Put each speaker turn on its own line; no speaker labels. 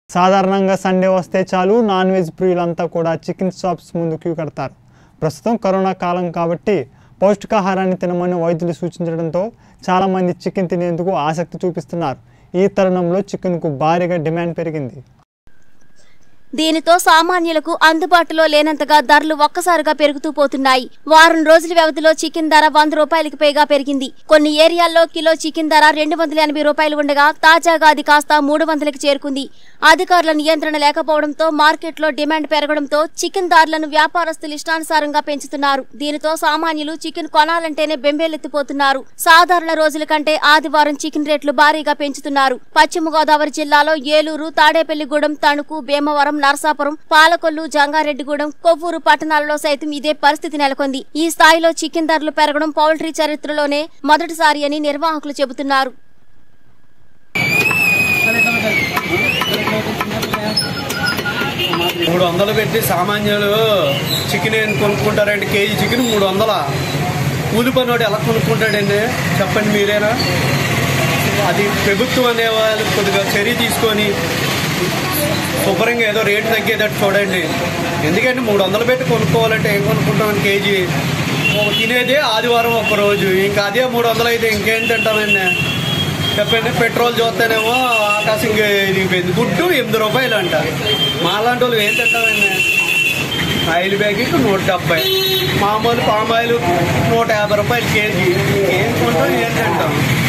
సాధారణంగా సండే వస్తే చాలు నాన్ వెజ్ ప్రియులంతా కూడా చికెన్ షాప్స్ ముందు క్యూ కడతారు ప్రస్తుతం కరోనా కాలం కాబట్టి పౌష్టికాహారాన్ని తినమని వైద్యులు సూచించడంతో చాలామంది చికెన్ తినేందుకు ఆసక్తి చూపిస్తున్నారు ఈ తరుణంలో చికెన్కు భారీగా డిమాండ్ పెరిగింది
దీనితో సామాన్యులకు అందుబాటులో లేనంతగా ధరలు ఒక్కసారిగా పెరుగుతూ పోతున్నాయి వారం రోజుల వ్యవధిలో చికెన్ ధర వంద రూపాయలకి పైగా పెరిగింది కొన్ని ఏరియాల్లో కిలో చికెన్ ధర రెండు వందల ఎనభై రూపాయలు ఉండగా తాజాగా అది కాస్త మూడు వందలకి చేరుకుంది అధికారుల నియంత్రణ లేకపోవడంతో మార్కెట్లో డిమాండ్ పెరగడంతో చికెన్ ధరలను వ్యాపారస్తులు ఇష్టానుసారంగా పెంచుతున్నారు దీనితో సామాన్యులు చికెన్ కొనాలంటేనే బెంబేలెత్తిపోతున్నారు సాధారణ రోజుల కంటే ఆదివారం చికెన్ రేట్లు భారీగా పెంచుతున్నారు పశ్చిమ గోదావరి జిల్లాలో ఏలూరు తాడేపల్లిగూడెం తణుకు భీమవరం నరసాపురం పాలకొల్లు జంగారెడ్డిగూడెం కొవ్వూరు పట్టణాలలో సైతం ఇదే పరిస్థితి నెలకొంది ఈ స్థాయిలో చికెన్ ధరలు పెరగడం పౌల్ట్రీ చరిత్రలోనే మొదటిసారి అని నిర్వాహకులు చెబుతున్నారు
మూడు వందలు పెట్టి సామాన్యులు చికెన్ ఏం కొనుక్కుంటారండి కేజీ చికెన్ మూడు వందల కూలి పనివాడు ఎలా కొనుక్కుంటాడండి చెప్పండి మీరేనా అది ప్రభుత్వం అనే వాళ్ళు కొద్దిగా చర్య తీసుకొని శుభ్రంగా ఏదో రేటు తగ్గేటట్టు చూడండి ఎందుకంటే మూడు వందలు పెట్టి కొనుక్కోవాలంటే ఏం కొనుక్కుంటామని కేజీ ఒక తినేదే ఆదివారం ఒక రోజు ఇంకా అదే మూడు వందలు అయితే ఇంకేం తింటామండి చెప్పండి పెట్రోల్ చూస్తేనేమో ఆకాశం ఇది గుడ్డు ఎనిమిది రూపాయలు అంట మాలాంటి వాళ్ళు ఏం తింటామండి ఆయిల్ ప్యాకెట్ నూట డెబ్బై మామూలు పామాయిల్ నూట యాభై రూపాయలు కేజీ ఏం కొంటాం ఏం తింటాం